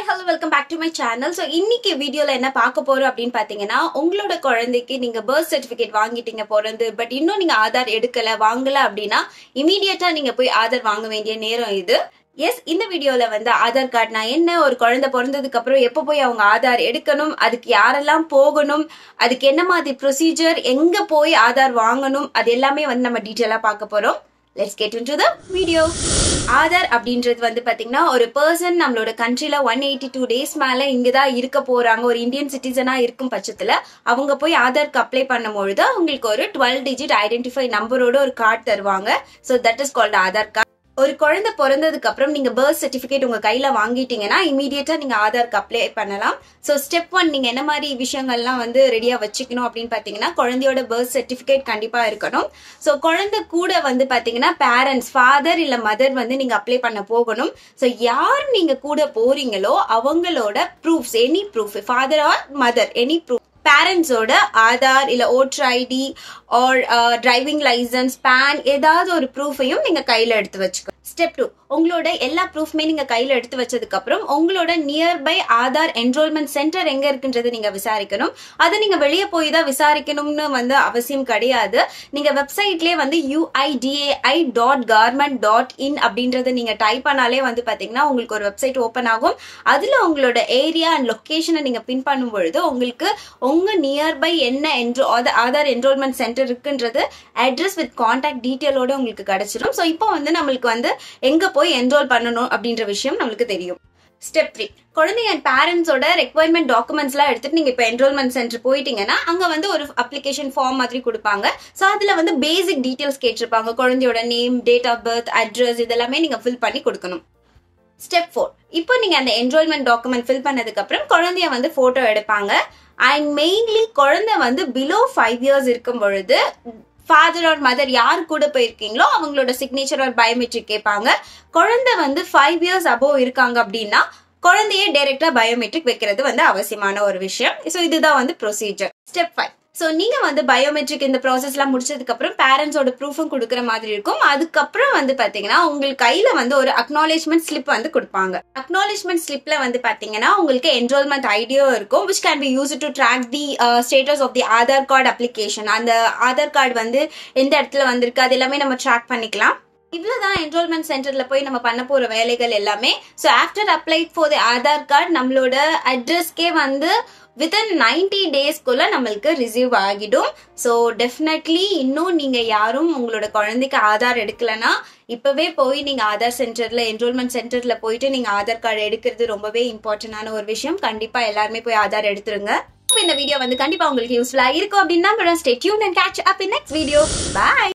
hello welcome back to my channel so இன்னைக்கு வீடியோல என்ன பார்க்க போறோம் அப்படின்னு பாத்தீங்கன்னா உங்களோட குழந்தைக்கு நீங்க பர்த் சர்டிபிகேட் வாங்கிட்டீங்க பிறந்து பட் இன்னும் நீங்க ஆதார் எடுக்கல வாங்கல அப்படின்னா இமீடியட்டா நீங்க போய் ஆதார் வாங்க வேண்டிய நேரம் இது எஸ் இந்த வீடியோல வந்து ஆதார் கார்டுனா என்ன ஒரு குழந்தை பிறந்ததுக்கு அப்புறம் எப்போ போய் அவங்க ஆதார் எடுக்கணும் அதுக்கு யாரெல்லாம் போகணும் அதுக்கு என்ன மாதிரி ப்ரொசீஜர் எங்க போய் ஆதார் வாங்கணும் அது எல்லாமே வந்து நம்ம டீட்டெயிலா பார்க்க போறோம் let's get into the video Aadhaar அப்படின்றது வந்து பாத்தீங்கன்னா ஒரு பர்சன் நம்மளோட கண்ட்ரில ஒன் எயிட்டி டூ டேஸ் மேல இங்கதான் இருக்க போறாங்க ஒரு இந்தியன் சிட்டிசனா இருக்கும் பட்சத்துல அவங்க போய் ஆதார்க்கு அப்ளை பண்ணும்பொழுது அவங்களுக்கு ஒரு டுவெல் டிஜிட் ஐடென்டிஃபை நம்பரோட ஒரு கார்டு தருவாங்க so that is called Aadhaar card ஒரு குழந்தை பிறந்ததுக்கு அப்புறம் நீங்க பர்த் சர்டிபிகேட் உங்க கையில வாங்கிட்டீங்கன்னா இமீடியட்டா நீங்க ஆதார்க்கு அப்ளை பண்ணலாம் ஸோ ஸ்டெப் ஒன் நீங்க என்ன மாதிரி விஷயங்கள்லாம் வந்து ரெடியா வச்சுக்கணும் அப்படின்னு பாத்தீங்கன்னா குழந்தையோட பர்த் சர்டிபிகேட் கண்டிப்பா இருக்கணும் ஸோ குழந்தை கூட வந்து பாத்தீங்கன்னா பேரண்ட்ஸ் ஃபாதர் இல்ல மதர் வந்து நீங்க அப்ளை பண்ண போகணும் ஸோ யார் நீங்க கூட போறீங்களோ அவங்களோட proofs any proof father or mother any proof பேரண்ட்ஸோட ஆதார் இல்ல voter ID or driving licence PAN ஏதாவது ஒரு ப்ரூஃபையும் நீங்க கையில எடுத்து வச்சுக்கணும் ஸ்டெப் டூ உங்களோட எல்லா ப்ரூஃப்மே நீங்க கையில எடுத்து வச்சதுக்கு அப்புறம் உங்களோட நியர்பை ஆதார் என்ரோல்மெண்ட் சென்டர் எங்க இருக்குன்றது நீங்க விசாரிக்கணும் அதை நீங்க வெளியே போய் தான் விசாரிக்கணும்னு வந்து அவசியம் கிடையாது நீங்க வெப்சைட்லயே வந்து UIDAI dot government dot in அப்படின்றத நீங்க டைப் பண்ணாலே வந்து பாத்தீங்கன்னா உங்களுக்கு ஒரு வெப்சைட் ஓப்பன் ஆகும் அதுல உங்களோட ஏரியா அண்ட் லொகேஷனை நீங்க பின் பண்ணும் பொழுது உங்களுக்கு உங்க நியர்பை என்ன என்ரோ ஆதார் என்ரோல்மெண்ட் சென்டர் இருக்குன்றது அட்ரஸ் வித் கான்டாக்ட் டீட்டெயிலோட உங்களுக்கு கிடைச்சிடும் ஸோ இப்போ வந்து நம்மளுக்கு வந்து எங்க போய் என்ரோல் பண்ணணும் அப்படின்ற விஷயம் நம்மளுக்கு தெரியும் ஸ்டெப் த்ரீ குழந்தைங்க பேரண்ட்ஸோட ரெக்குவயர்மெண்ட் டாக்குமெண்ட்ஸ் எல்லாம் எடுத்துட்டு நீங்க இப்போ என்ரோல்மெண்ட் சென்டர் போயிட்டீங்கன்னா அங்க வந்து ஒரு அப்ளிகேஷன் ஃபார்ம் மாதிரி கொடுப்பாங்க ஸோ அதுல வந்து பேசிக் டீட்டெயில்ஸ் கேட்டிருப்பாங்க குழந்தையோட name date of birth address இதெல்லாமே நீங்க ஃபில் பண்ணி கொடுக்கணும் ஸ்டெப் ஃபோர் இப்போ நீங்க அந்த என்ரோல்மெண்ட் டாக்குமெண்ட் ஃபில் பண்ணதுக்கு அப்புறம் குழந்தைய வந்து போட்டோ எடுப்பாங்க அண்ட் மெயின்லி குழந்தை வந்து பிலோ ஃபைவ் இயர்ஸ் இருக்கும் பொழுது ஃபாதர் ஆர் மதர் யார் கூட போயிருக்கீங்களோ அவங்களோட சிக்னேச்சர் ஆர் பயோமெட்ரிக் கேட்பாங்க குழந்தை வந்து ஃபைவ் இயர்ஸ் அபோவ் இருக்காங்க அப்படின்னா குழந்தைய டைரக்டா பயோமெட்ரிக் வைக்கிறது வந்து அவசியமான ஒரு விஷயம் ஸோ இதுதான் வந்து ப்ரொசீஜர் ஸ்டெப் ஃபைவ் ஸோ நீங்க வந்து பயோமெட்ரிக் இந்த ப்ராசஸ்லாம் முடிச்சதுக்கு அப்புறம் பேரண்ட்ஸோட ப்ரூஃபும் கொடுக்குற மாதிரி இருக்கும் அதுக்கப்புறம் வந்து பாத்தீங்கன்னா உங்களுக்கு கையில வந்து ஒரு அக்னாலேஜ்மெண்ட் ஸ்லிப் வந்து கொடுப்பாங்க அக்னாலேஜ்மெண்ட் ஸ்லிப்ல வந்து பாத்தீங்கன்னா உங்களுக்கு என்ரோல்மெண்ட் ஐடியோ இருக்கும் which can be use to track the status of the Aadhaar card application அந்த ஆதார் கார்டு வந்து எந்த இடத்துல வந்திருக்கு அது எல்லாமே நம்ம ட்ராக் பண்ணிக்கலாம் இவ்வளவுதான் என்ரோல்மெண்ட் சென்டர்ல போய் நம்ம பண்ண போற வேலைகள் எல்லாமே so after apply for the Aadhaar card நம்மளோட அட்ரஸ்க்கே வந்து வித்தின் நைன்டி டேஸ்க்குள்ள நம்மளுக்கு ரிசீவ் ஆகிடும் ஸோ டெஃபினெட்லி இன்னும் நீங்க யாரும் உங்களோட குழந்தைக்கு ஆதார் எடுக்கலனா இப்பவே போய் நீங்க ஆதார் சென்டர்ல என்ரோல்மெண்ட் சென்டர்ல போயிட்டு நீங்க ஆதார் கார்டு எடுக்கிறது ரொம்பவே இம்பார்ட்டன்டான ஒரு விஷயம் கண்டிப்பா எல்லாருமே போய் ஆதார் எடுத்துருங்க இந்த வீடியோ வந்து கண்டிப்பா உங்களுக்கு யூஸ்ஃபுல்லா இருக்கும் அப்படின்னா stay tune and catch up in next video bye